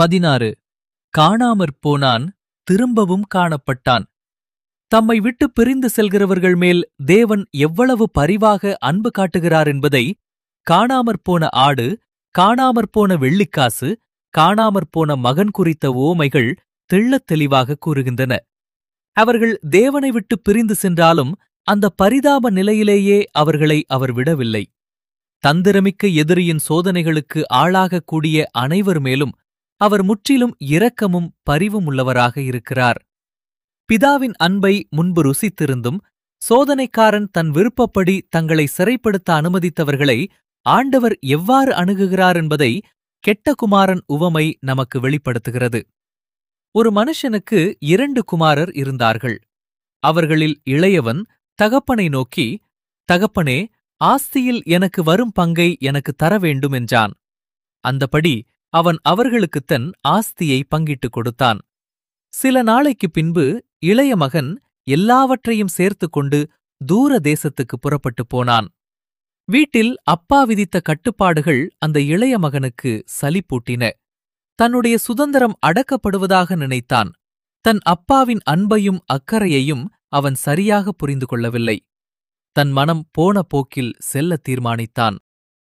பதினாறு காணாமற் போனான் திரும்பவும் காணப்பட்டான் தம்மை விட்டு பிரிந்து செல்கிறவர்கள் மேல் தேவன் எவ்வளவு பரிவாக அன்பு காட்டுகிறார் என்பதை காணாமற் போன ஆடு காணாமற் போன வெள்ளிக்காசு காணாமற் போன மகன் குறித்த ஓமைகள் தெள்ளத் தெளிவாக கூறுகின்றன அவர்கள் தேவனை விட்டு பிரிந்து சென்றாலும் அந்த பரிதாப நிலையிலேயே அவர்களை அவர் விடவில்லை தந்திரமிக்க எதிரியின் சோதனைகளுக்கு ஆளாகக்கூடிய அனைவர் மேலும் அவர் முற்றிலும் இரக்கமும் பரிவும் உள்ளவராக இருக்கிறார் பிதாவின் அன்பை முன்பு ருசித்திருந்தும் சோதனைக்காரன் தன் விருப்பப்படி தங்களை சிறைப்படுத்த அனுமதித்தவர்களை ஆண்டவர் எவ்வாறு அணுகுகிறார் என்பதை கெட்ட குமாரன் உவமை நமக்கு வெளிப்படுத்துகிறது ஒரு மனுஷனுக்கு இரண்டு குமாரர் இருந்தார்கள் அவர்களில் இளையவன் தகப்பனை நோக்கி தகப்பனே ஆஸ்தியில் எனக்கு வரும் பங்கை எனக்கு தர வேண்டும் என்றான் அந்தபடி அவன் அவர்களுக்குத்தன் ஆஸ்தியை பங்கிட்டுக் கொடுத்தான் சில நாளைக்குப் பின்பு இளைய மகன் எல்லாவற்றையும் சேர்த்துக் கொண்டு தூர தேசத்துக்கு புறப்பட்டுப் போனான் வீட்டில் அப்பா விதித்த கட்டுப்பாடுகள் அந்த இளைய மகனுக்கு சலிப்பூட்டின தன்னுடைய சுதந்திரம் அடக்கப்படுவதாக நினைத்தான் தன் அப்பாவின் அன்பையும் அக்கறையையும் அவன் சரியாக புரிந்து கொள்ளவில்லை தன் மனம் போன போக்கில் செல்ல தீர்மானித்தான்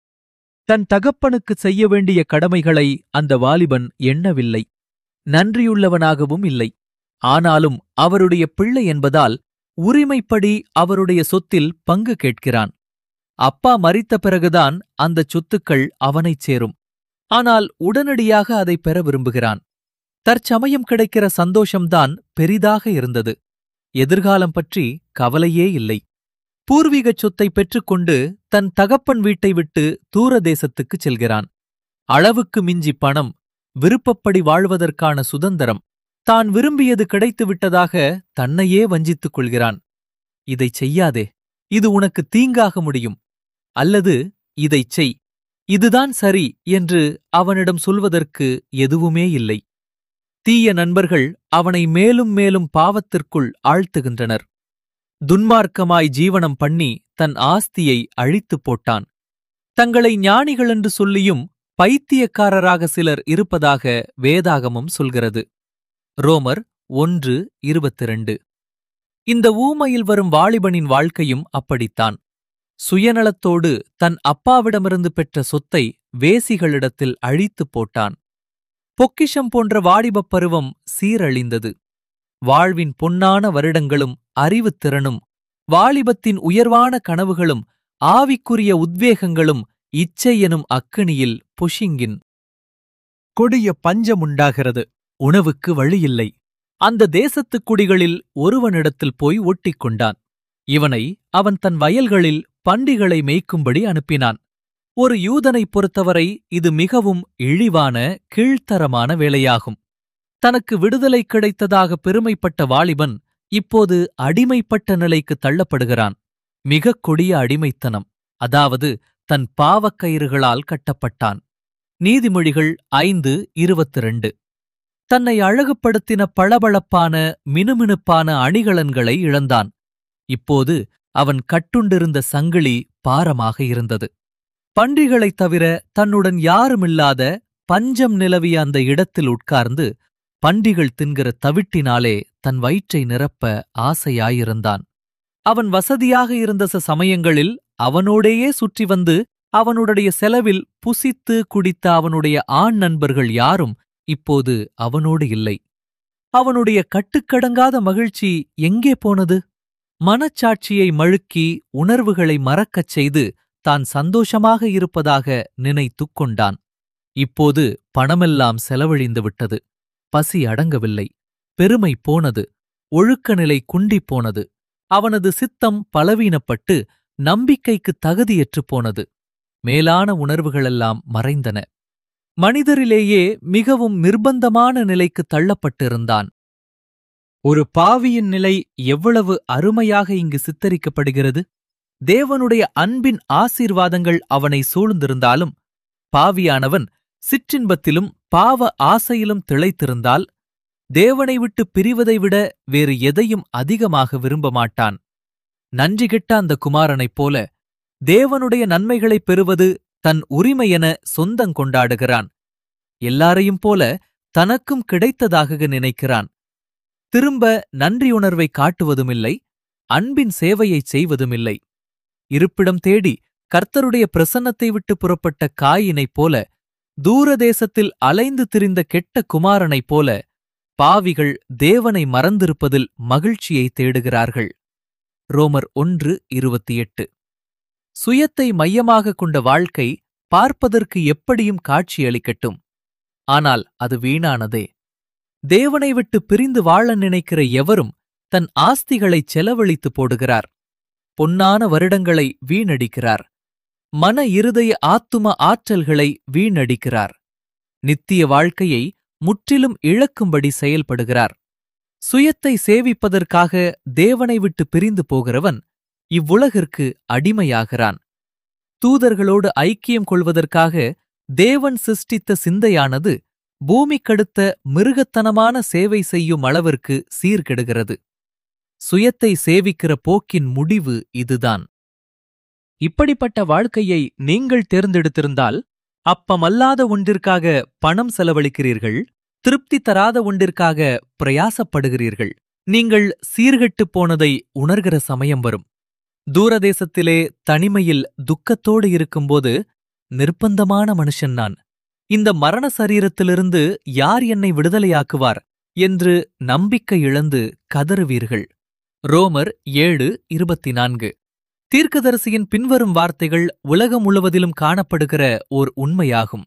தன் தகப்பனுக்கு செய்ய வேண்டிய கடமைகளை அந்த வாலிபன் எண்ணவில்லை நன்றியுள்ளவனாகவும் இல்லை ஆனாலும் அவருடைய பிள்ளை என்பதால் உரிமைப்படி அவருடைய சொத்தில் பங்கு கேட்கிறான் அப்பா மரித்த பிறகுதான் அந்தச் சொத்துக்கள் அவனைச் சேரும் ஆனால் உடனடியாக அதை பெற விரும்புகிறான் தற்சமயம் கிடைக்கிற சந்தோஷம்தான் பெரிதாக இருந்தது எதிர்காலம் பற்றி கவலையே இல்லை பூர்வீகச் சொத்தை பெற்றுக்கொண்டு தன் தகப்பன் வீட்டை விட்டு தூர தேசத்துக்குச் செல்கிறான் அளவுக்கு மிஞ்சி பணம் விருப்பப்படி வாழ்வதற்கான சுதந்திரம் தான் விரும்பியது கிடைத்துவிட்டதாக தன்னையே வஞ்சித்துக் கொள்கிறான் இதைச் செய்யாதே இது உனக்கு தீங்காக முடியும் அல்லது இதைச் செய் இதுதான் சரி என்று அவனிடம் சொல்வதற்கு எதுவுமே இல்லை தீய நண்பர்கள் அவனை மேலும் மேலும் பாவத்திற்குள் ஆழ்த்துகின்றனர் துன்மார்க்கமாய் ஜீவனம் பண்ணி தன் ஆஸ்தியை அழித்துப் போட்டான் தங்களை ஞானிகள் என்று சொல்லியும் பைத்தியக்காரராக சிலர் இருப்பதாக வேதாகமம் சொல்கிறது ரோமர் ஒன்று இருபத்திரண்டு இந்த ஊமையில் வரும் வாலிபனின் வாழ்க்கையும் அப்படித்தான் சுயநலத்தோடு தன் அப்பாவிடமிருந்து பெற்ற சொத்தை வேசிகளிடத்தில் அழித்துப் போட்டான் பொக்கிஷம் போன்ற வாலிபப் பருவம் சீரழிந்தது வாழ்வின் பொன்னான வருடங்களும் அறிவுத்திறனும் வாலிபத்தின் உயர்வான கனவுகளும் ஆவிக்குரிய உத்வேகங்களும் இச்சை எனும் அக்கினியில் புஷிங்கின் கொடிய பஞ்சமுண்டாகிறது உணவுக்கு வழியில்லை அந்த தேசத்துக் குடிகளில் ஒருவனிடத்தில் போய் ஒட்டிக் கொண்டான் இவனை அவன் தன் வயல்களில் பண்டிகளை மேய்க்கும்படி அனுப்பினான் ஒரு யூதனைப் பொறுத்தவரை இது மிகவும் இழிவான கீழ்த்தரமான வேலையாகும் தனக்கு விடுதலை கிடைத்ததாக பெருமைப்பட்ட வாலிபன் இப்போது அடிமைப்பட்ட நிலைக்கு தள்ளப்படுகிறான் மிகக் கொடிய அடிமைத்தனம் அதாவது தன் பாவக்கயிறுகளால் கட்டப்பட்டான் நீதிமொழிகள் ஐந்து இருபத்திரண்டு தன்னை அழகுபடுத்தின பளபளப்பான மினுமினுப்பான அணிகலன்களை இழந்தான் இப்போது அவன் கட்டுண்டிருந்த சங்கிலி பாரமாக இருந்தது பன்றிகளைத் தவிர தன்னுடன் யாருமில்லாத பஞ்சம் நிலவிய அந்த இடத்தில் உட்கார்ந்து பன்றிகள் தின்கிற தவிட்டினாலே தன் வயிற்றை நிரப்ப ஆசையாயிருந்தான் அவன் வசதியாக இருந்த ச சமயங்களில் அவனோடேயே சுற்றி வந்து அவனுடைய செலவில் புசித்து குடித்த அவனுடைய ஆண் நண்பர்கள் யாரும் இப்போது அவனோடு இல்லை அவனுடைய கட்டுக்கடங்காத மகிழ்ச்சி எங்கே போனது மனச்சாட்சியை மழுக்கி உணர்வுகளை மறக்கச் செய்து தான் சந்தோஷமாக இருப்பதாக நினைத்துக் கொண்டான் இப்போது பணமெல்லாம் செலவழிந்து விட்டது பசி அடங்கவில்லை பெருமை போனது ஒழுக்க நிலை குண்டிப் போனது அவனது சித்தம் பலவீனப்பட்டு நம்பிக்கைக்கு தகுதியற்றுப் போனது மேலான உணர்வுகளெல்லாம் மறைந்தன மனிதரிலேயே மிகவும் நிர்பந்தமான நிலைக்கு தள்ளப்பட்டிருந்தான் ஒரு பாவியின் நிலை எவ்வளவு அருமையாக இங்கு சித்தரிக்கப்படுகிறது தேவனுடைய அன்பின் ஆசீர்வாதங்கள் அவனை சூழ்ந்திருந்தாலும் பாவியானவன் சிற்றின்பத்திலும் பாவ ஆசையிலும் திளைத்திருந்தால் தேவனை விட்டு பிரிவதை விட வேறு எதையும் அதிகமாக விரும்ப மாட்டான் நன்றிகெட்ட அந்த குமாரனைப் போல தேவனுடைய நன்மைகளைப் பெறுவது தன் உரிமையென சொந்தங் கொண்டாடுகிறான் எல்லாரையும் போல தனக்கும் கிடைத்ததாக நினைக்கிறான் திரும்ப நன்றியுணர்வை காட்டுவதுமில்லை அன்பின் சேவையைச் செய்வதுமில்லை இருப்பிடம் தேடி கர்த்தருடைய பிரசன்னத்தை விட்டு புறப்பட்ட காயினைப் போல தூரதேசத்தில் அலைந்து திரிந்த கெட்ட குமாரனைப் போல பாவிகள் தேவனை மறந்திருப்பதில் மகிழ்ச்சியை தேடுகிறார்கள் ரோமர் ஒன்று இருபத்தி எட்டு சுயத்தை மையமாகக் கொண்ட வாழ்க்கை பார்ப்பதற்கு எப்படியும் காட்சியளிக்கட்டும் ஆனால் அது வீணானதே தேவனை விட்டு பிரிந்து வாழ நினைக்கிற எவரும் தன் ஆஸ்திகளைச் செலவழித்து போடுகிறார் பொன்னான வருடங்களை வீணடிக்கிறார் மன இருதய ஆத்தும ஆற்றல்களை வீணடிக்கிறார் நித்திய வாழ்க்கையை முற்றிலும் இழக்கும்படி செயல்படுகிறார் சுயத்தை சேவிப்பதற்காக தேவனை விட்டு பிரிந்து போகிறவன் இவ்வுலகிற்கு அடிமையாகிறான் தூதர்களோடு ஐக்கியம் கொள்வதற்காக தேவன் சிருஷ்டித்த சிந்தையானது பூமிக்கடுத்த மிருகத்தனமான சேவை செய்யும் அளவிற்கு சீர்கெடுகிறது சுயத்தை சேவிக்கிற போக்கின் முடிவு இதுதான் இப்படிப்பட்ட வாழ்க்கையை நீங்கள் தேர்ந்தெடுத்திருந்தால் அப்பமல்லாத ஒன்றிற்காக பணம் செலவழிக்கிறீர்கள் திருப்தி தராத ஒன்றிற்காக பிரயாசப்படுகிறீர்கள் நீங்கள் சீர்கெட்டுப் போனதை உணர்கிற சமயம் வரும் தூரதேசத்திலே தனிமையில் துக்கத்தோடு இருக்கும்போது நிர்பந்தமான மனுஷன் நான் இந்த மரண சரீரத்திலிருந்து யார் என்னை விடுதலையாக்குவார் என்று நம்பிக்கை இழந்து கதறுவீர்கள் ரோமர் ஏழு இருபத்தி நான்கு தீர்க்கதரிசியின் பின்வரும் வார்த்தைகள் உலகம் முழுவதிலும் காணப்படுகிற ஓர் உண்மையாகும்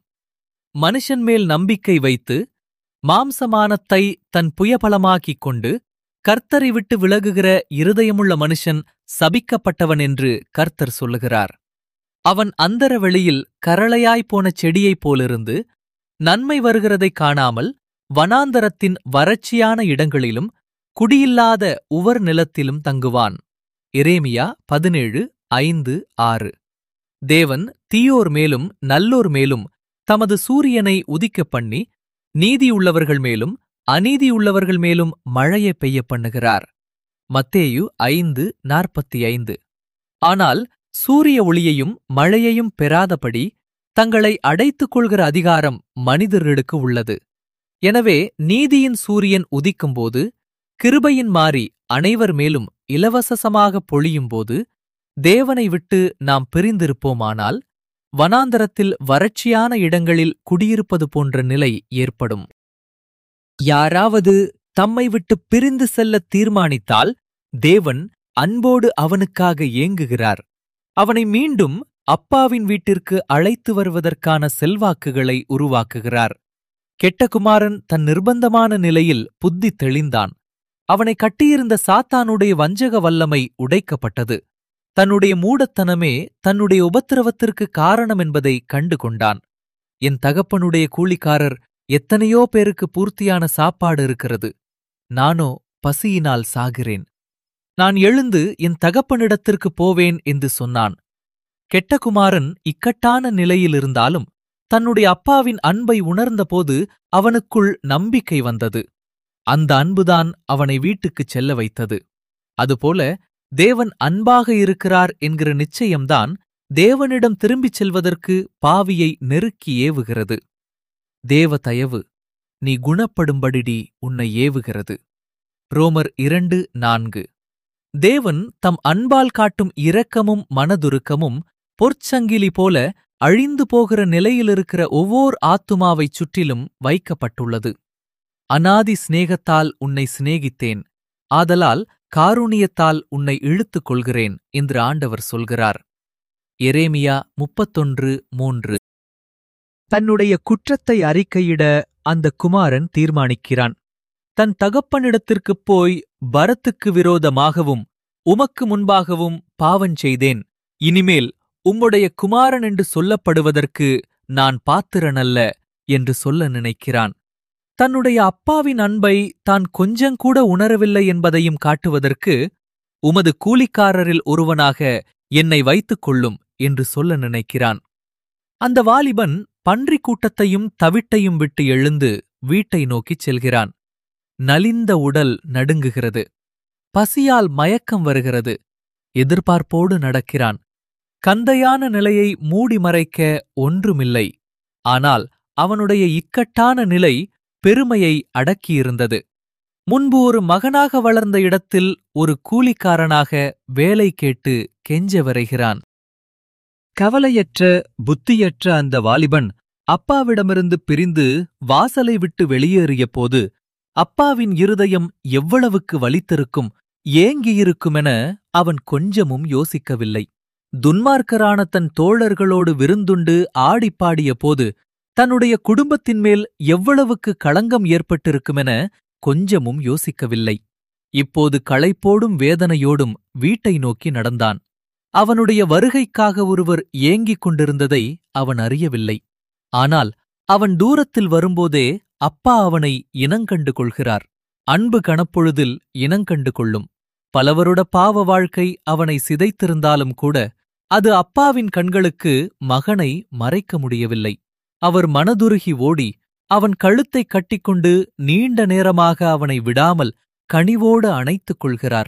மனுஷன் மேல் நம்பிக்கை வைத்து மாம்சமானத்தை தன் புயபலமாக்கிக் கொண்டு கர்த்தரை விட்டு விலகுகிற இருதயமுள்ள மனுஷன் சபிக்கப்பட்டவன் என்று கர்த்தர் சொல்லுகிறார் அவன் அந்தர வெளியில் கரளையாய்ப் போன செடியைப் போலிருந்து நன்மை வருகிறதைக் காணாமல் வனாந்தரத்தின் வறட்சியான இடங்களிலும் குடியில்லாத உவர் நிலத்திலும் தங்குவான் எரேமியா பதினேழு ஐந்து ஆறு தேவன் தீயோர் மேலும் நல்லோர் மேலும் தமது சூரியனை உதிக்கப் பண்ணி நீதியுள்ளவர்கள் மேலும் அநீதியுள்ளவர்கள் மேலும் மழையை பெய்ய பண்ணுகிறார் மத்தேயு ஐந்து நாற்பத்தி ஐந்து ஆனால் சூரிய ஒளியையும் மழையையும் பெறாதபடி தங்களை அடைத்துக் கொள்கிற அதிகாரம் மனிதர்களுக்கு உள்ளது எனவே நீதியின் சூரியன் உதிக்கும்போது கிருபையின் மாறி அனைவர் மேலும் இலவசமாக பொழியும்போது தேவனை விட்டு நாம் பிரிந்திருப்போமானால் வனாந்தரத்தில் வறட்சியான இடங்களில் குடியிருப்பது போன்ற நிலை ஏற்படும் யாராவது தம்மை விட்டு பிரிந்து செல்ல தீர்மானித்தால் தேவன் அன்போடு அவனுக்காக ஏங்குகிறார் அவனை மீண்டும் அப்பாவின் வீட்டிற்கு அழைத்து வருவதற்கான செல்வாக்குகளை உருவாக்குகிறார் கெட்ட குமாரன் தன் நிர்பந்தமான நிலையில் புத்தி தெளிந்தான் அவனை கட்டியிருந்த சாத்தானுடைய வஞ்சக வல்லமை உடைக்கப்பட்டது தன்னுடைய மூடத்தனமே தன்னுடைய உபத்திரவத்திற்கு காரணம் என்பதை கண்டு கொண்டான் என் தகப்பனுடைய கூலிக்காரர் எத்தனையோ பேருக்கு பூர்த்தியான சாப்பாடு இருக்கிறது நானோ பசியினால் சாகிறேன் நான் எழுந்து என் தகப்பனிடத்திற்கு போவேன் என்று சொன்னான் கெட்டகுமாரன் இக்கட்டான நிலையிலிருந்தாலும் தன்னுடைய அப்பாவின் அன்பை உணர்ந்தபோது அவனுக்குள் நம்பிக்கை வந்தது அந்த அன்புதான் அவனை வீட்டுக்குச் செல்ல வைத்தது அதுபோல தேவன் அன்பாக இருக்கிறார் என்கிற நிச்சயம்தான் தேவனிடம் திரும்பிச் செல்வதற்கு பாவியை நெருக்கி ஏவுகிறது தேவ தயவு நீ குணப்படும்படிடி உன்னை ஏவுகிறது ரோமர் இரண்டு நான்கு தேவன் தம் அன்பால் காட்டும் இரக்கமும் மனதுருக்கமும் பொற்சங்கிலி போல அழிந்து போகிற நிலையிலிருக்கிற ஒவ்வொர் ஆத்துமாவைச் சுற்றிலும் வைக்கப்பட்டுள்ளது அனாதி சிநேகத்தால் உன்னை சிநேகித்தேன் ஆதலால் காருணியத்தால் உன்னை இழுத்துக் கொள்கிறேன் என்று ஆண்டவர் சொல்கிறார் எரேமியா முப்பத்தொன்று மூன்று தன்னுடைய குற்றத்தை அறிக்கையிட அந்த குமாரன் தீர்மானிக்கிறான் தன் தகப்பனிடத்திற்குப் போய் பரத்துக்கு விரோதமாகவும் உமக்கு முன்பாகவும் பாவஞ் செய்தேன் இனிமேல் உம்முடைய குமாரன் என்று சொல்லப்படுவதற்கு நான் பாத்திரனல்ல என்று சொல்ல நினைக்கிறான் தன்னுடைய அப்பாவின் அன்பை தான் கொஞ்சங்கூட உணரவில்லை என்பதையும் காட்டுவதற்கு உமது கூலிக்காரரில் ஒருவனாக என்னை வைத்துக் கொள்ளும் என்று சொல்ல நினைக்கிறான் அந்த வாலிபன் பன்றிக் கூட்டத்தையும் தவிட்டையும் விட்டு எழுந்து வீட்டை நோக்கிச் செல்கிறான் நலிந்த உடல் நடுங்குகிறது பசியால் மயக்கம் வருகிறது எதிர்பார்ப்போடு நடக்கிறான் கந்தையான நிலையை மூடி மறைக்க ஒன்றுமில்லை ஆனால் அவனுடைய இக்கட்டான நிலை பெருமையை அடக்கியிருந்தது முன்பு ஒரு மகனாக வளர்ந்த இடத்தில் ஒரு கூலிக்காரனாக வேலை கேட்டு கெஞ்ச வரைகிறான் கவலையற்ற புத்தியற்ற அந்த வாலிபன் அப்பாவிடமிருந்து பிரிந்து வாசலை விட்டு வெளியேறிய போது அப்பாவின் இருதயம் எவ்வளவுக்கு வலித்திருக்கும் ஏங்கியிருக்குமென அவன் கொஞ்சமும் யோசிக்கவில்லை துன்மார்க்கரான தன் தோழர்களோடு விருந்துண்டு ஆடிப்பாடிய போது தன்னுடைய குடும்பத்தின் மேல் எவ்வளவுக்கு களங்கம் ஏற்பட்டிருக்குமென கொஞ்சமும் யோசிக்கவில்லை இப்போது களைப்போடும் வேதனையோடும் வீட்டை நோக்கி நடந்தான் அவனுடைய வருகைக்காக ஒருவர் ஏங்கிக் கொண்டிருந்ததை அவன் அறியவில்லை ஆனால் அவன் தூரத்தில் வரும்போதே அப்பா அவனை இனங்கண்டு கொள்கிறார் அன்பு கணப்பொழுதில் இனங்கண்டு கொள்ளும் பலவருட பாவ வாழ்க்கை அவனை சிதைத்திருந்தாலும் கூட அது அப்பாவின் கண்களுக்கு மகனை மறைக்க முடியவில்லை அவர் மனதுருகி ஓடி அவன் கழுத்தைக் கட்டிக்கொண்டு நீண்ட நேரமாக அவனை விடாமல் கனிவோடு அணைத்துக் கொள்கிறார்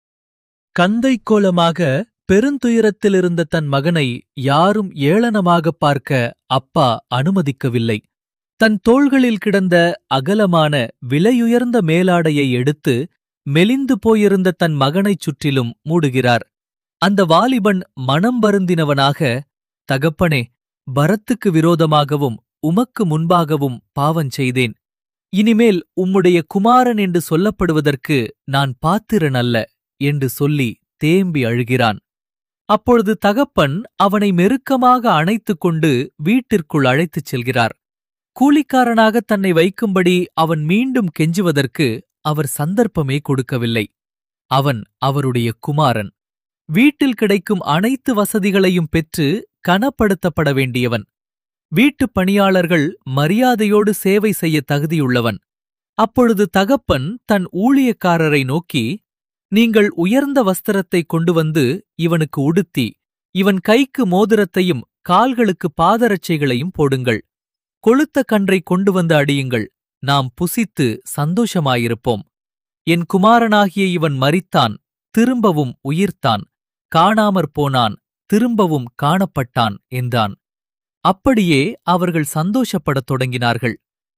கந்தைக் கோலமாக பெருந்துயரத்திலிருந்த தன் மகனை யாரும் ஏளனமாகப் பார்க்க அப்பா அனுமதிக்கவில்லை தன் தோள்களில் கிடந்த அகலமான விலையுயர்ந்த மேலாடையை எடுத்து மெலிந்து போயிருந்த தன் மகனைச் சுற்றிலும் மூடுகிறார் அந்த வாலிபன் மனம் வருந்தினவனாக தகப்பனே பரத்துக்கு விரோதமாகவும் உமக்கு முன்பாகவும் பாவஞ் செய்தேன் இனிமேல் உம்முடைய குமாரன் என்று சொல்லப்படுவதற்கு நான் பாத்திரன் அல்ல என்று சொல்லி தேம்பி அழுகிறான் அப்பொழுது தகப்பன் அவனை மெருக்கமாக அணைத்துக் கொண்டு வீட்டிற்குள் அழைத்துச் செல்கிறார் கூலிக்காரனாக தன்னை வைக்கும்படி அவன் மீண்டும் கெஞ்சுவதற்கு அவர் சந்தர்ப்பமே கொடுக்கவில்லை அவன் அவருடைய குமாரன் வீட்டில் கிடைக்கும் அனைத்து வசதிகளையும் பெற்று கனப்படுத்தப்பட வேண்டியவன் வீட்டுப் பணியாளர்கள் மரியாதையோடு சேவை செய்ய தகுதியுள்ளவன் அப்பொழுது தகப்பன் தன் ஊழியக்காரரை நோக்கி நீங்கள் உயர்ந்த வஸ்திரத்தை கொண்டு வந்து இவனுக்கு உடுத்தி இவன் கைக்கு மோதிரத்தையும் கால்களுக்கு பாதரட்சைகளையும் போடுங்கள் கொழுத்த கன்றை கொண்டு வந்து அடியுங்கள் நாம் புசித்து சந்தோஷமாயிருப்போம் என் குமாரனாகிய இவன் மரித்தான் திரும்பவும் உயிர்த்தான் காணாமற் போனான் திரும்பவும் காணப்பட்டான் என்றான் அப்படியே அவர்கள் சந்தோஷப்படத் தொடங்கினார்கள்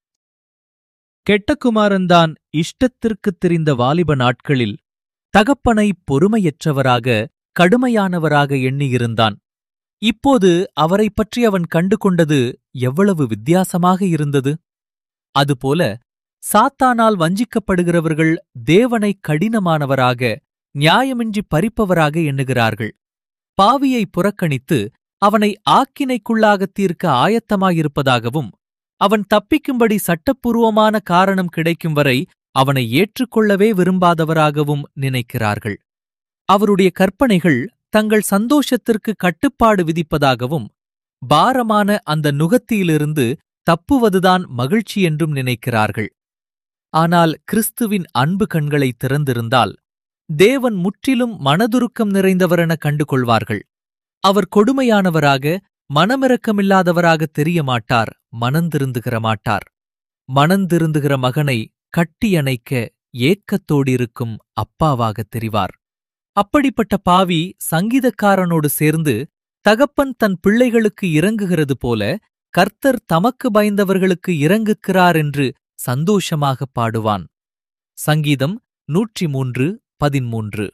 கெட்ட குமாரன்தான் இஷ்டத்திற்குத் தெரிந்த வாலிப நாட்களில் தகப்பனை பொறுமையற்றவராக கடுமையானவராக எண்ணியிருந்தான் இப்போது அவரைப் பற்றி அவன் கண்டு கொண்டது எவ்வளவு வித்தியாசமாக இருந்தது அதுபோல சாத்தானால் வஞ்சிக்கப்படுகிறவர்கள் தேவனை கடினமானவராக நியாயமின்றி பறிப்பவராக எண்ணுகிறார்கள் பாவியை புறக்கணித்து அவனை ஆக்கினைக்குள்ளாகத் தீர்க்க ஆயத்தமாயிருப்பதாகவும் அவன் தப்பிக்கும்படி சட்டப்பூர்வமான காரணம் கிடைக்கும் வரை அவனை ஏற்றுக்கொள்ளவே விரும்பாதவராகவும் நினைக்கிறார்கள் அவருடைய கற்பனைகள் தங்கள் சந்தோஷத்திற்கு கட்டுப்பாடு விதிப்பதாகவும் பாரமான அந்த நுகத்தியிலிருந்து தப்புவதுதான் மகிழ்ச்சி என்றும் நினைக்கிறார்கள் ஆனால் கிறிஸ்துவின் அன்பு கண்களை திறந்திருந்தால் தேவன் முற்றிலும் மனதுருக்கம் நிறைந்தவரென கண்டு கொள்வார்கள் அவர் கொடுமையானவராக மனமிறக்கமில்லாதவராக தெரிய மாட்டார் மனந்திருந்துகிற மாட்டார் மனந்திருந்துகிற மகனை கட்டியணைக்க ஏக்கத்தோடிருக்கும் அப்பாவாகத் தெரிவார் அப்படிப்பட்ட பாவி சங்கீதக்காரனோடு சேர்ந்து தகப்பன் தன் பிள்ளைகளுக்கு இறங்குகிறது போல கர்த்தர் தமக்கு பயந்தவர்களுக்கு இறங்குகிறார் என்று சந்தோஷமாகப் பாடுவான் சங்கீதம் நூற்றி மூன்று பதிமூன்று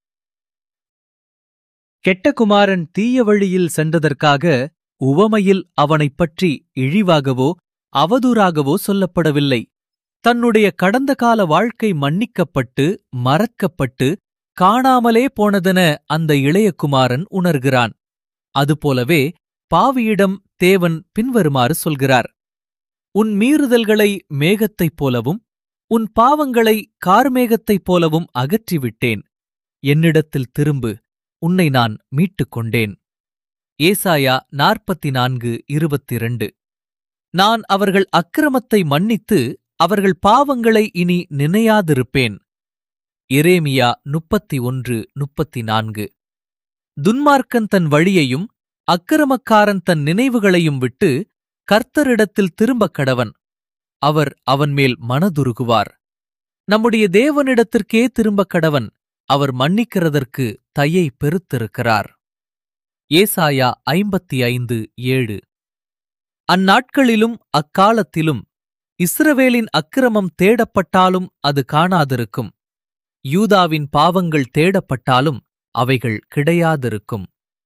கெட்ட குமாரன் தீய வழியில் சென்றதற்காக உவமையில் அவனைப் பற்றி இழிவாகவோ அவதூறாகவோ சொல்லப்படவில்லை தன்னுடைய கடந்த கால வாழ்க்கை மன்னிக்கப்பட்டு மறக்கப்பட்டு காணாமலே போனதென அந்த இளைய குமாரன் உணர்கிறான் அதுபோலவே பாவியிடம் தேவன் பின்வருமாறு சொல்கிறார் உன் மீறுதல்களை மேகத்தைப் போலவும் உன் பாவங்களை கார்மேகத்தைப் போலவும் அகற்றிவிட்டேன் என்னிடத்தில் திரும்பு உன்னை நான் மீட்டுக் கொண்டேன் ஏசாயா நாற்பத்தி நான்கு இருபத்திரண்டு நான் அவர்கள் அக்கிரமத்தை மன்னித்து அவர்கள் பாவங்களை இனி நினையாதிருப்பேன் எரேமியா முப்பத்தி ஒன்று முப்பத்தி நான்கு துன்மார்க்கன் தன் வழியையும் அக்கிரமக்காரன் தன் நினைவுகளையும் விட்டு கர்த்தரிடத்தில் திரும்பக் கடவன் அவர் அவன் மேல் மனதுருகுவார் நம்முடைய தேவனிடத்திற்கே திரும்பக் கடவன் அவர் மன்னிக்கிறதற்கு தையை பெருத்திருக்கிறார் ஏசாயா ஐம்பத்தி ஐந்து ஏழு அந்நாட்களிலும் அக்காலத்திலும் இஸ்ரவேலின் அக்கிரமம் தேடப்பட்டாலும் அது காணாதிருக்கும் யூதாவின் பாவங்கள் தேடப்பட்டாலும் அவைகள் கிடையாதிருக்கும்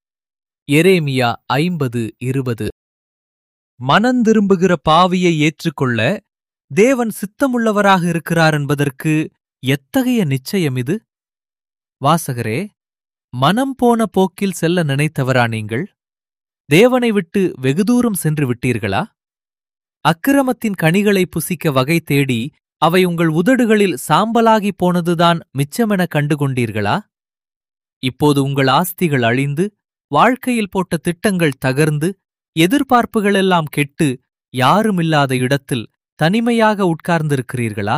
எரேமியா ஐம்பது இருபது மனந்திரும்புகிற பாவியை ஏற்றுக்கொள்ள தேவன் சித்தமுள்ளவராக இருக்கிறார் என்பதற்கு எத்தகைய நிச்சயம் இது வாசகரே மனம் போன போக்கில் செல்ல நினைத்தவரா நீங்கள் தேவனை விட்டு வெகு தூரம் சென்று விட்டீர்களா அக்கிரமத்தின் கனிகளை புசிக்க வகை தேடி அவை உங்கள் உதடுகளில் சாம்பலாகி போனதுதான் மிச்சமென கண்டுகொண்டீர்களா இப்போது உங்கள் ஆஸ்திகள் அழிந்து வாழ்க்கையில் போட்ட திட்டங்கள் தகர்ந்து எதிர்பார்ப்புகளெல்லாம் கெட்டு யாருமில்லாத இடத்தில் தனிமையாக உட்கார்ந்திருக்கிறீர்களா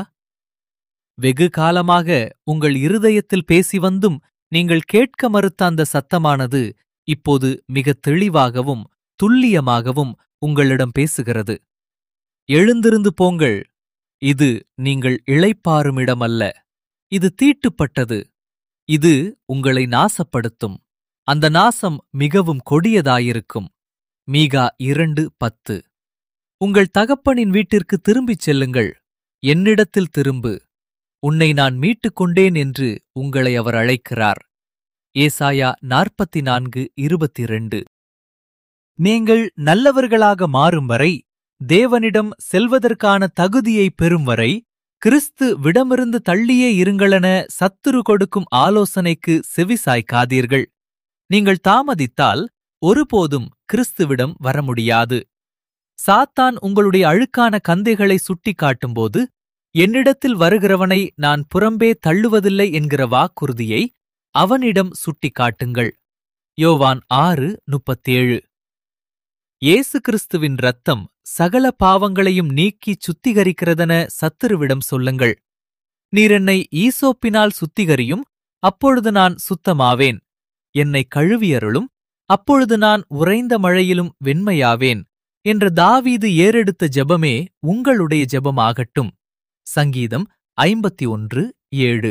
வெகு காலமாக உங்கள் இருதயத்தில் பேசி வந்தும் நீங்கள் கேட்க மறுத்த அந்த சத்தமானது இப்போது மிக தெளிவாகவும் துல்லியமாகவும் உங்களிடம் பேசுகிறது எழுந்திருந்து போங்கள் இது நீங்கள் இளைப்பாறும் இடமல்ல இது தீட்டுப்பட்டது இது உங்களை நாசப்படுத்தும் அந்த நாசம் மிகவும் கொடியதாயிருக்கும் மீகா இரண்டு பத்து உங்கள் தகப்பனின் வீட்டிற்கு திரும்பிச் செல்லுங்கள் என்னிடத்தில் திரும்பு உன்னை நான் மீட்டுக் கொண்டேன் என்று உங்களை அவர் அழைக்கிறார் ஏசாயா நாற்பத்தி நான்கு இருபத்தி ரெண்டு நீங்கள் நல்லவர்களாக மாறும் வரை தேவனிடம் செல்வதற்கான தகுதியை பெறும் வரை கிறிஸ்து விடமிருந்து தள்ளியே இருங்களென சத்துரு கொடுக்கும் ஆலோசனைக்கு செவிசாய்க்காதீர்கள் நீங்கள் தாமதித்தால் ஒருபோதும் கிறிஸ்துவிடம் வர முடியாது சாத்தான் உங்களுடைய அழுக்கான கந்தைகளை சுட்டிக்காட்டும்போது என்னிடத்தில் வருகிறவனை நான் புறம்பே தள்ளுவதில்லை என்கிற வாக்குறுதியை அவனிடம் சுட்டிக்காட்டுங்கள் யோவான் ஆறு முப்பத்தேழு இயேசு கிறிஸ்துவின் ரத்தம் சகல பாவங்களையும் நீக்கி சுத்திகரிக்கிறதென சத்துருவிடம் சொல்லுங்கள் நீர் என்னை ஈசோப்பினால் சுத்திகரியும் அப்பொழுது நான் சுத்தமாவேன் என்னை கழுவியருளும் அப்பொழுது நான் உறைந்த மழையிலும் வெண்மையாவேன் என்ற தாவீது ஏறெடுத்த ஜெபமே உங்களுடைய ஜெபமாகட்டும் சங்கீதம் ஐம்பத்தி ஒன்று ஏழு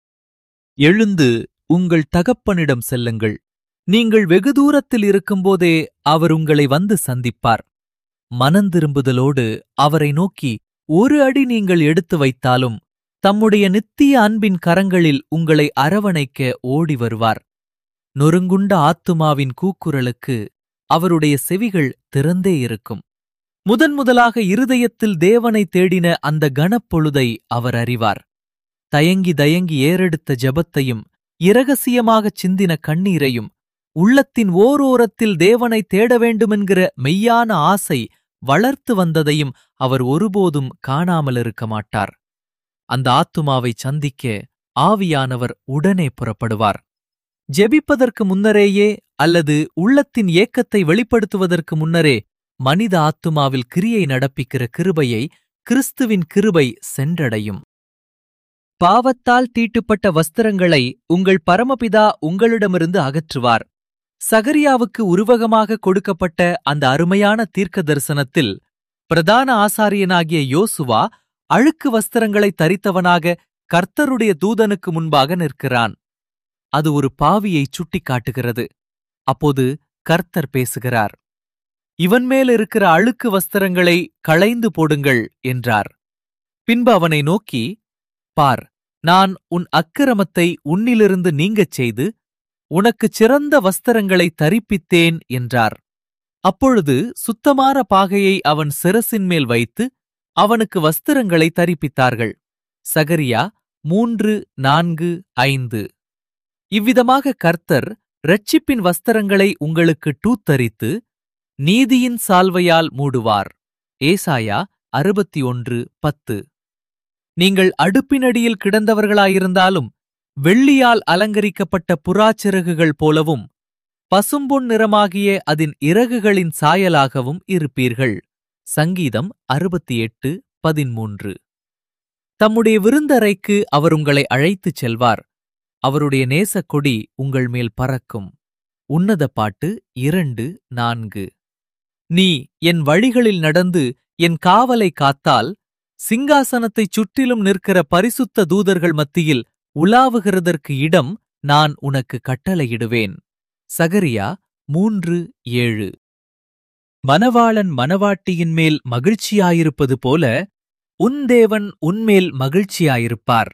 எழுந்து உங்கள் தகப்பனிடம் செல்லுங்கள் நீங்கள் வெகு தூரத்தில் இருக்கும்போதே அவர் உங்களை வந்து சந்திப்பார் மனந்திரும்புதலோடு அவரை நோக்கி ஒரு அடி நீங்கள் எடுத்து வைத்தாலும் தம்முடைய நித்திய அன்பின் கரங்களில் உங்களை அரவணைக்க ஓடி வருவார் நொறுங்குண்ட ஆத்துமாவின் கூக்குரலுக்கு அவருடைய செவிகள் திறந்தே இருக்கும் முதன் முதலாக இருதயத்தில் தேவனை தேடின அந்த கனப்பொழுதை அவர் அறிவார் தயங்கி தயங்கி ஏறெடுத்த ஜெபத்தையும் இரகசியமாகச் சிந்தின கண்ணீரையும் உள்ளத்தின் ஓரோரத்தில் தேவனை தேட வேண்டுமென்கிற மெய்யான ஆசை வளர்த்து வந்ததையும் அவர் ஒருபோதும் காணாமலிருக்க மாட்டார் அந்த ஆத்துமாவை சந்திக்க ஆவியானவர் உடனே புறப்படுவார் ஜெபிப்பதற்கு முன்னரேயே அல்லது உள்ளத்தின் ஏக்கத்தை வெளிப்படுத்துவதற்கு முன்னரே மனித ஆத்துமாவில் கிரியை நடப்பிக்கிற கிருபையை கிறிஸ்துவின் கிருபை சென்றடையும் பாவத்தால் தீட்டுப்பட்ட வஸ்திரங்களை உங்கள் பரமபிதா உங்களிடமிருந்து அகற்றுவார் சகரியாவுக்கு உருவகமாக கொடுக்கப்பட்ட அந்த அருமையான தீர்க்க தரிசனத்தில் பிரதான ஆசாரியனாகிய யோசுவா அழுக்கு வஸ்திரங்களை தரித்தவனாக கர்த்தருடைய தூதனுக்கு முன்பாக நிற்கிறான் அது ஒரு பாவியைச் சுட்டிக்காட்டுகிறது அப்போது கர்த்தர் பேசுகிறார் இவன் மேல் இருக்கிற அழுக்கு வஸ்திரங்களை களைந்து போடுங்கள் என்றார் பின்பு அவனை நோக்கி பார் நான் உன் அக்கிரமத்தை உன்னிலிருந்து நீங்கச் செய்து உனக்குச் சிறந்த வஸ்திரங்களை தரிப்பித்தேன் என்றார் அப்பொழுது சுத்தமான பாகையை அவன் சிரசின் மேல் வைத்து அவனுக்கு வஸ்திரங்களை தரிப்பித்தார்கள் சகரியா மூன்று நான்கு ஐந்து இவ்விதமாக கர்த்தர் இரட்சிப்பின் வஸ்திரங்களை உங்களுக்கு டூத்தரித்து நீதியின் சால்வையால் மூடுவார் ஏசாயா அறுபத்தி ஒன்று பத்து நீங்கள் அடுப்பினடியில் கிடந்தவர்களாயிருந்தாலும் வெள்ளியால் அலங்கரிக்கப்பட்ட புறாச்சிறகுகள் போலவும் பசும்பொன் நிறமாகிய அதன் இறகுகளின் சாயலாகவும் இருப்பீர்கள் சங்கீதம் அறுபத்தி எட்டு பதிமூன்று தம்முடைய விருந்தறைக்கு அவர் உங்களை அழைத்துச் செல்வார் அவருடைய நேசக்கொடி உங்கள் மேல் பறக்கும் உன்னத பாட்டு இரண்டு நான்கு நீ என் வழிகளில் நடந்து என் காவலை காத்தால் சிங்காசனத்தைச் சுற்றிலும் நிற்கிற பரிசுத்த தூதர்கள் மத்தியில் உலாவுகிறதற்கு இடம் நான் உனக்கு கட்டளையிடுவேன் சகரியா மூன்று ஏழு மணவாளன் மணவாட்டியின் மேல் மகிழ்ச்சியாயிருப்பது போல உன் தேவன் உன்மேல் மகிழ்ச்சியாயிருப்பார்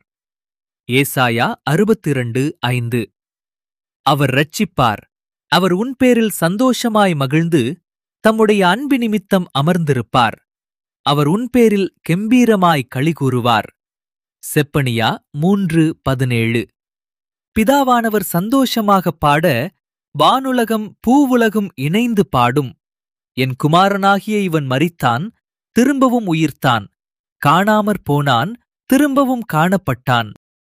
ஏசாயா அறுபத்திரண்டு ஐந்து அவர் ரட்சிப்பார் அவர் உன் பேரில் சந்தோஷமாய் மகிழ்ந்து தம்முடைய அன்பு நிமித்தம் அமர்ந்திருப்பார் அவர் உன் பேரில் கெம்பீரமாய் களி கூறுவார் செப்பனியா மூன்று பதினேழு பிதாவானவர் சந்தோஷமாகப் பாட வானுலகம் பூவுலகும் இணைந்து பாடும் என் குமாரனாகிய இவன் மரித்தான் திரும்பவும் உயிர்த்தான் காணாமற் போனான் திரும்பவும் காணப்பட்டான்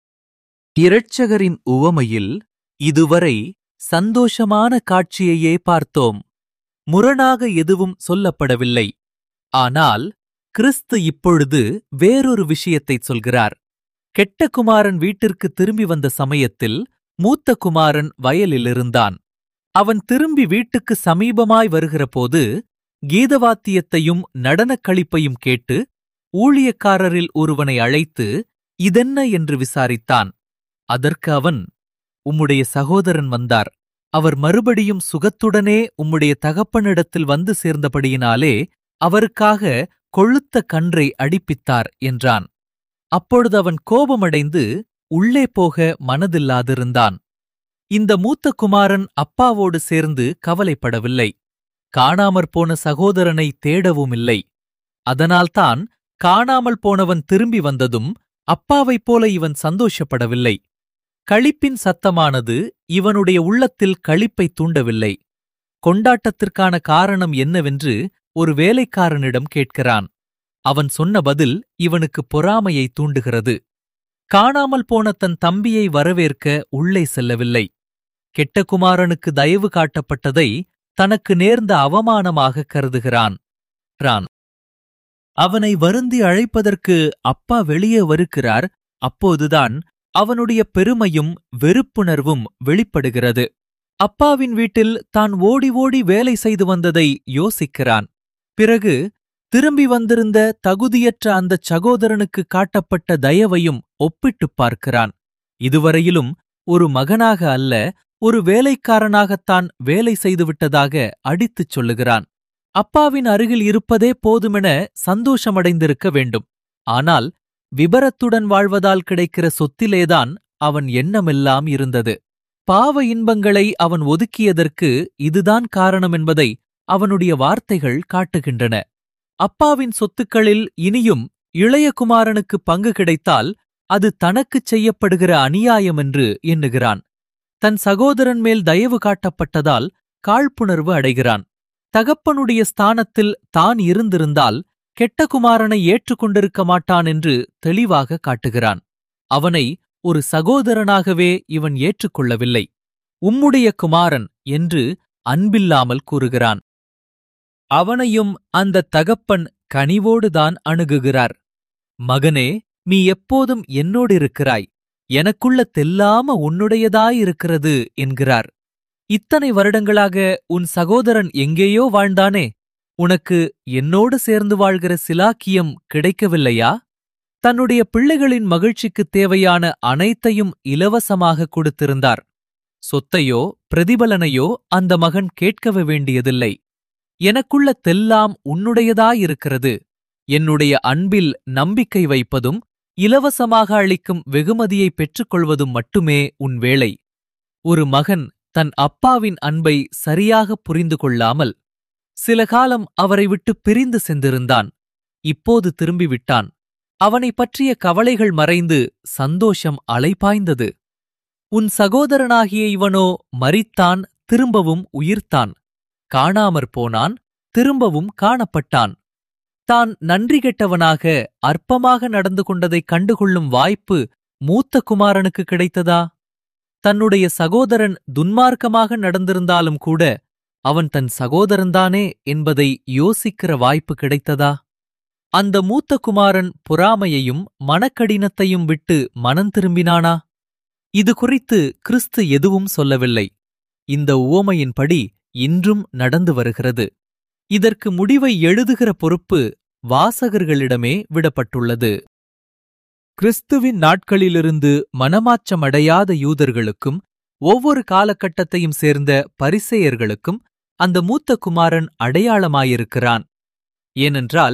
இரட்சகரின் உவமையில் இதுவரை சந்தோஷமான காட்சியையே பார்த்தோம் முரணாக எதுவும் சொல்லப்படவில்லை ஆனால் கிறிஸ்து இப்பொழுது வேறொரு விஷயத்தைச் சொல்கிறார் கெட்ட குமாரன் வீட்டிற்கு திரும்பி வந்த சமயத்தில் மூத்த குமாரன் வயலிலிருந்தான் அவன் திரும்பி வீட்டுக்கு சமீபமாய் வருகிறபோது கீதவாத்தியத்தையும் நடனக் களிப்பையும் கேட்டு ஊழியக்காரரில் ஒருவனை அழைத்து இதென்ன என்று விசாரித்தான் அதற்கு அவன் உம்முடைய சகோதரன் வந்தார் அவர் மறுபடியும் சுகத்துடனே உம்முடைய தகப்பனிடத்தில் வந்து சேர்ந்தபடியினாலே அவருக்காக கொழுத்த கன்றை அடிப்பித்தார் என்றான் அப்பொழுது அவன் கோபமடைந்து உள்ளே போக மனதில்லாதிருந்தான் இந்த மூத்த குமாரன் அப்பாவோடு சேர்ந்து கவலைப்படவில்லை காணாமற் போன சகோதரனை தேடவுமில்லை அதனால்தான் காணாமல் போனவன் திரும்பி வந்ததும் அப்பாவைப் போல இவன் சந்தோஷப்படவில்லை களிப்பின் சத்தமானது இவனுடைய உள்ளத்தில் களிப்பை தூண்டவில்லை கொண்டாட்டத்திற்கான காரணம் என்னவென்று ஒரு வேலைக்காரனிடம் கேட்கிறான் அவன் சொன்ன பதில் இவனுக்கு பொறாமையை தூண்டுகிறது காணாமல் போன தன் தம்பியை வரவேற்க உள்ளே செல்லவில்லை கெட்ட குமாரனுக்கு தயவு காட்டப்பட்டதை தனக்கு நேர்ந்த அவமானமாக கருதுகிறான் ரான் அவனை வருந்தி அழைப்பதற்கு அப்பா வெளியே வருகிறார் அப்போதுதான் அவனுடைய பெருமையும் வெறுப்புணர்வும் வெளிப்படுகிறது அப்பாவின் வீட்டில் தான் ஓடி ஓடி வேலை செய்து வந்ததை யோசிக்கிறான் பிறகு திரும்பி வந்திருந்த தகுதியற்ற அந்தச் சகோதரனுக்கு காட்டப்பட்ட தயவையும் ஒப்பிட்டுப் பார்க்கிறான் இதுவரையிலும் ஒரு மகனாக அல்ல ஒரு வேலைக்காரனாகத்தான் வேலை செய்துவிட்டதாக அடித்துச் சொல்லுகிறான் அப்பாவின் அருகில் இருப்பதே போதுமென சந்தோஷமடைந்திருக்க வேண்டும் ஆனால் விபரத்துடன் வாழ்வதால் கிடைக்கிற சொத்திலேதான் அவன் எண்ணமெல்லாம் இருந்தது பாவ இன்பங்களை அவன் ஒதுக்கியதற்கு இதுதான் காரணம் என்பதை அவனுடைய வார்த்தைகள் காட்டுகின்றன அப்பாவின் சொத்துக்களில் இனியும் இளைய குமாரனுக்கு பங்கு கிடைத்தால் அது தனக்குச் செய்யப்படுகிற அநியாயம் என்று எண்ணுகிறான் தன் சகோதரன் மேல் தயவு காட்டப்பட்டதால் காழ்ப்புணர்வு அடைகிறான் தகப்பனுடைய ஸ்தானத்தில் தான் இருந்திருந்தால் கெட்ட குமாரனை ஏற்றுக்கொண்டிருக்க மாட்டான் என்று தெளிவாக காட்டுகிறான் அவனை ஒரு சகோதரனாகவே இவன் ஏற்றுக்கொள்ளவில்லை உம்முடைய குமாரன் என்று அன்பில்லாமல் கூறுகிறான் அவனையும் அந்த தகப்பன் கனிவோடுதான் அணுகுகிறார் மகனே நீ எப்போதும் என்னோடிருக்கிறாய் எனக்குள்ள தெல்லாம உன்னுடையதாயிருக்கிறது என்கிறார் இத்தனை வருடங்களாக உன் சகோதரன் எங்கேயோ வாழ்ந்தானே உனக்கு என்னோடு சேர்ந்து வாழ்கிற சிலாக்கியம் கிடைக்கவில்லையா தன்னுடைய பிள்ளைகளின் மகிழ்ச்சிக்குத் தேவையான அனைத்தையும் இலவசமாக கொடுத்திருந்தார் சொத்தையோ பிரதிபலனையோ அந்த மகன் கேட்கவே வேண்டியதில்லை எனக்குள்ள தெல்லாம் உன்னுடையதாயிருக்கிறது என்னுடைய அன்பில் நம்பிக்கை வைப்பதும் இலவசமாக அளிக்கும் வெகுமதியை பெற்றுக்கொள்வதும் மட்டுமே உன் வேலை ஒரு மகன் தன் அப்பாவின் அன்பை சரியாக புரிந்து கொள்ளாமல் சில காலம் அவரை விட்டு பிரிந்து சென்றிருந்தான் இப்போது திரும்பிவிட்டான் அவனை பற்றிய கவலைகள் மறைந்து சந்தோஷம் அலைபாய்ந்தது உன் சகோதரனாகிய இவனோ மரித்தான் திரும்பவும் உயிர்த்தான் காணாமற் போனான் திரும்பவும் காணப்பட்டான் தான் நன்றி கெட்டவனாக அற்பமாக நடந்து கொண்டதைக் கண்டுகொள்ளும் வாய்ப்பு மூத்த குமாரனுக்கு கிடைத்ததா தன்னுடைய சகோதரன் துன்மார்க்கமாக நடந்திருந்தாலும் கூட அவன் தன் சகோதரன்தானே என்பதை யோசிக்கிற வாய்ப்பு கிடைத்ததா அந்த மூத்த குமாரன் பொறாமையையும் மனக்கடினத்தையும் விட்டு மனம் திரும்பினானா இது குறித்து கிறிஸ்து எதுவும் சொல்லவில்லை இந்த உவமையின்படி இன்றும் நடந்து வருகிறது இதற்கு முடிவை எழுதுகிற பொறுப்பு வாசகர்களிடமே விடப்பட்டுள்ளது கிறிஸ்துவின் நாட்களிலிருந்து மனமாற்றமடையாத யூதர்களுக்கும் ஒவ்வொரு காலகட்டத்தையும் சேர்ந்த பரிசேயர்களுக்கும் அந்த மூத்த குமாரன் அடையாளமாயிருக்கிறான் ஏனென்றால்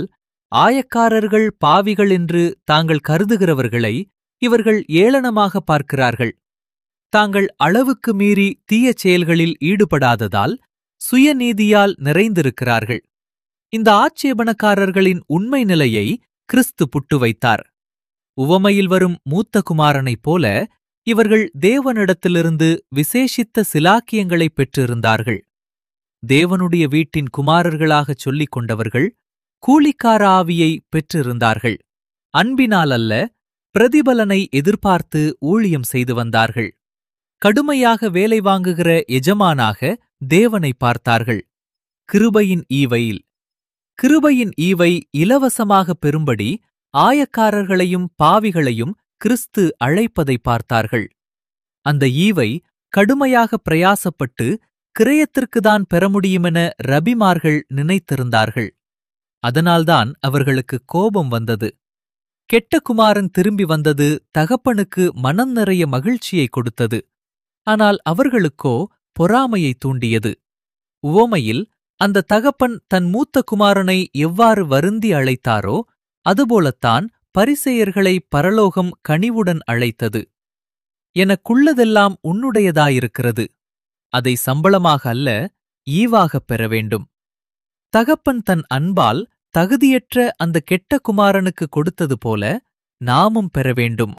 ஆயக்காரர்கள் பாவிகள் என்று தாங்கள் கருதுகிறவர்களை இவர்கள் ஏளனமாக பார்க்கிறார்கள் தாங்கள் அளவுக்கு மீறி தீய செயல்களில் ஈடுபடாததால் சுயநீதியால் நிறைந்திருக்கிறார்கள் இந்த ஆட்சேபனக்காரர்களின் உண்மை நிலையை கிறிஸ்து புட்டு வைத்தார் உவமையில் வரும் மூத்த குமாரனைப் போல இவர்கள் தேவனிடத்திலிருந்து விசேஷித்த சிலாக்கியங்களைப் பெற்றிருந்தார்கள் தேவனுடைய வீட்டின் குமாரர்களாகச் சொல்லிக் கொண்டவர்கள் கூலிக்கார ஆவியை பெற்றிருந்தார்கள் அன்பினால் அல்ல பிரதிபலனை எதிர்பார்த்து ஊழியம் செய்து வந்தார்கள் கடுமையாக வேலை வாங்குகிற எஜமானாக தேவனை பார்த்தார்கள் கிருபையின் ஈவையில் கிருபையின் ஈவை இலவசமாக பெறும்படி ஆயக்காரர்களையும் பாவிகளையும் கிறிஸ்து அழைப்பதை பார்த்தார்கள் அந்த ஈவை கடுமையாக பிரயாசப்பட்டு கிரயத்திற்குதான் பெற முடியுமென ரபிமார்கள் நினைத்திருந்தார்கள் அதனால்தான் அவர்களுக்கு கோபம் வந்தது கெட்ட குமாரன் திரும்பி வந்தது தகப்பனுக்கு மனம் நிறைய மகிழ்ச்சியை கொடுத்தது ஆனால் அவர்களுக்கோ பொறாமையை தூண்டியது உவமையில் அந்த தகப்பன் தன் மூத்த குமாரனை எவ்வாறு வருந்தி அழைத்தாரோ அதுபோலத்தான் பரிசெயர்களை பரலோகம் கனிவுடன் அழைத்தது எனக்குள்ளதெல்லாம் உன்னுடையதாயிருக்கிறது அதை சம்பளமாக அல்ல ஈவாகப் பெற வேண்டும் தகப்பன் தன் அன்பால் தகுதியற்ற அந்த கெட்ட குமாரனுக்கு கொடுத்தது போல நாமும் பெற வேண்டும்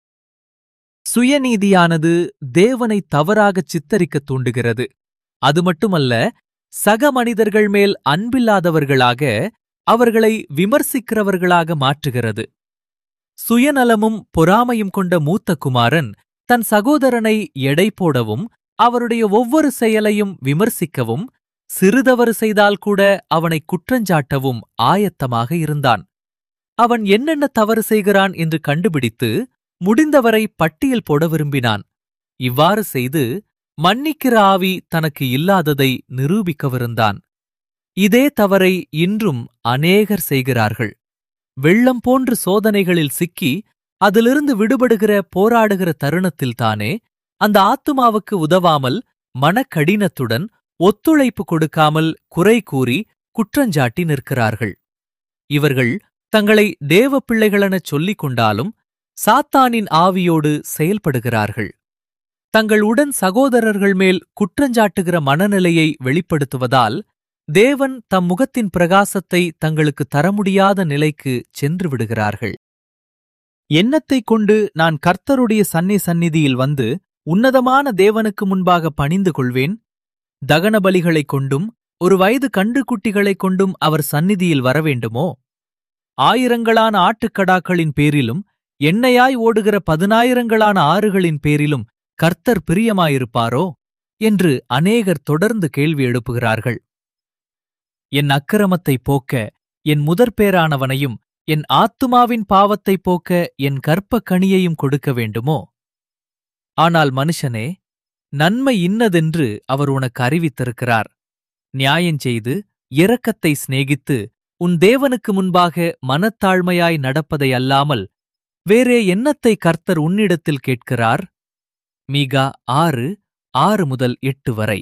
சுயநீதியானது தேவனை தவறாகச் சித்தரிக்கத் தூண்டுகிறது அது மட்டுமல்ல சக மனிதர்கள் மேல் அன்பில்லாதவர்களாக அவர்களை விமர்சிக்கிறவர்களாக மாற்றுகிறது சுயநலமும் பொறாமையும் கொண்ட மூத்த குமாரன் தன் சகோதரனை எடை போடவும் அவருடைய ஒவ்வொரு செயலையும் விமர்சிக்கவும் சிறுதவறு செய்தால் கூட அவனை குற்றஞ்சாட்டவும் ஆயத்தமாக இருந்தான் அவன் என்னென்ன தவறு செய்கிறான் என்று கண்டுபிடித்து முடிந்தவரை பட்டியல் போட விரும்பினான் இவ்வாறு செய்து மன்னிக்கிற ஆவி தனக்கு இல்லாததை நிரூபிக்கவிருந்தான் இதே தவறை இன்றும் அநேகர் செய்கிறார்கள் வெள்ளம் போன்ற சோதனைகளில் சிக்கி அதிலிருந்து விடுபடுகிற போராடுகிற தருணத்தில்தானே அந்த ஆத்துமாவுக்கு உதவாமல் மனக்கடினத்துடன் ஒத்துழைப்பு கொடுக்காமல் குறை கூறி குற்றஞ்சாட்டி நிற்கிறார்கள் இவர்கள் தங்களை தேவ பிள்ளைகளெனச் சொல்லிக் கொண்டாலும் சாத்தானின் ஆவியோடு செயல்படுகிறார்கள் தங்கள் உடன் சகோதரர்கள் மேல் குற்றஞ்சாட்டுகிற மனநிலையை வெளிப்படுத்துவதால் தேவன் தம் முகத்தின் பிரகாசத்தை தங்களுக்கு தர முடியாத நிலைக்கு சென்று விடுகிறார்கள் எண்ணத்தைக் கொண்டு நான் கர்த்தருடைய சன்னி சந்நிதியில் வந்து உன்னதமான தேவனுக்கு முன்பாக பணிந்து கொள்வேன் தகன பலிகளைக் கொண்டும் ஒரு வயது கன்றுக்குட்டிகளைக் கொண்டும் அவர் சந்நிதியில் வரவேண்டுமோ ஆயிரங்களான ஆட்டுக்கடாக்களின் பேரிலும் எண்ணெயாய் ஓடுகிற பதினாயிரங்களான ஆறுகளின் பேரிலும் கர்த்தர் பிரியமாயிருப்பாரோ என்று அநேகர் தொடர்ந்து கேள்வி எழுப்புகிறார்கள் என் அக்கிரமத்தைப் போக்க என் முதற்பேரானவனையும் என் ஆத்துமாவின் பாவத்தைப் போக்க என் கற்ப கனியையும் கொடுக்க வேண்டுமோ ஆனால் மனுஷனே நன்மை இன்னதென்று அவர் உனக்கு அறிவித்திருக்கிறார் நியாயஞ்செய்து இரக்கத்தை சிநேகித்து உன் தேவனுக்கு முன்பாக மனத்தாழ்மையாய் நடப்பதை அல்லாமல் வேறே எண்ணத்தை கர்த்தர் உன்னிடத்தில் கேட்கிறார் மீகா ஆறு ஆறு முதல் எட்டு வரை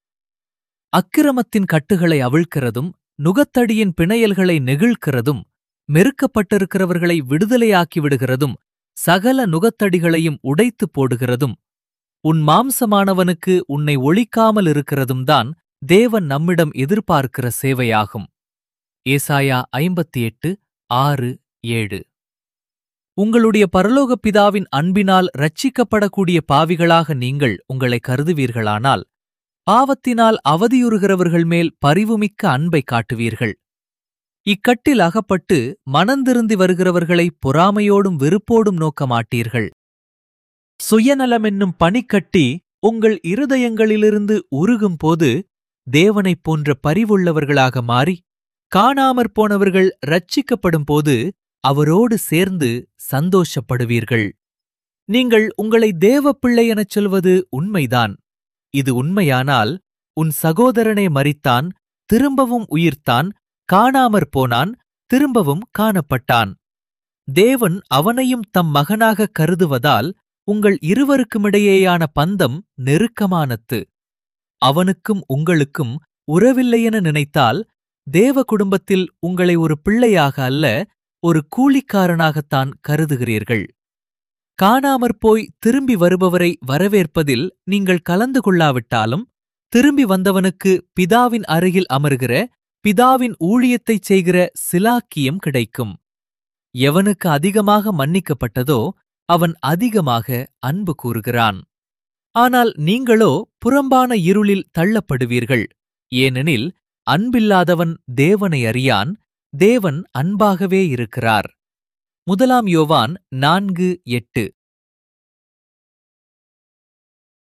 அக்கிரமத்தின் கட்டுகளை அவிழ்க்கிறதும் நுகத்தடியின் பிணையல்களை நெகிழ்க்கிறதும் மெருக்கப்பட்டிருக்கிறவர்களை விடுதலையாக்கி விடுகிறதும் சகல நுகத்தடிகளையும் உடைத்துப் போடுகிறதும் உன் மாம்சமானவனுக்கு உன்னை ஒழிக்காமல் இருக்கிறதும் தான் தேவன் நம்மிடம் எதிர்பார்க்கிற சேவையாகும் ஏசாயா ஐம்பத்தி எட்டு ஆறு ஏழு உங்களுடைய பரலோகப் பிதாவின் அன்பினால் ரட்சிக்கப்படக்கூடிய பாவிகளாக நீங்கள் உங்களை கருதுவீர்களானால் பாவத்தினால் அவதியுறுகிறவர்கள் மேல் பரிவுமிக்க அன்பை காட்டுவீர்கள் இக்கட்டில் அகப்பட்டு மனந்திருந்தி வருகிறவர்களை பொறாமையோடும் வெறுப்போடும் நோக்க மாட்டீர்கள் சுயநலமென்னும் பனிக்கட்டி உங்கள் இருதயங்களிலிருந்து உருகும்போது தேவனைப் போன்ற பரிவுள்ளவர்களாக மாறி காணாமற் போனவர்கள் ரட்சிக்கப்படும் போது அவரோடு சேர்ந்து சந்தோஷப்படுவீர்கள் நீங்கள் உங்களை தேவ பிள்ளை எனச் சொல்வது உண்மைதான் இது உண்மையானால் உன் சகோதரனே மரித்தான் திரும்பவும் உயிர்த்தான் காணாமற் போனான் திரும்பவும் காணப்பட்டான் தேவன் அவனையும் தம் மகனாக கருதுவதால் உங்கள் இருவருக்குமிடையேயான பந்தம் நெருக்கமானது அவனுக்கும் உங்களுக்கும் உறவில்லையென நினைத்தால் தேவ குடும்பத்தில் உங்களை ஒரு பிள்ளையாக அல்ல ஒரு கூலிக்காரனாகத்தான் கருதுகிறீர்கள் காணாமற் போய் திரும்பி வருபவரை வரவேற்பதில் நீங்கள் கலந்து கொள்ளாவிட்டாலும் திரும்பி வந்தவனுக்கு பிதாவின் அருகில் அமர்கிற பிதாவின் ஊழியத்தைச் செய்கிற சிலாக்கியம் கிடைக்கும் எவனுக்கு அதிகமாக மன்னிக்கப்பட்டதோ அவன் அதிகமாக அன்பு கூறுகிறான் ஆனால் நீங்களோ புறம்பான இருளில் தள்ளப்படுவீர்கள் ஏனெனில் அன்பில்லாதவன் தேவனை அறியான் தேவன் அன்பாகவே இருக்கிறார் முதலாம் யோவான் நான்கு எட்டு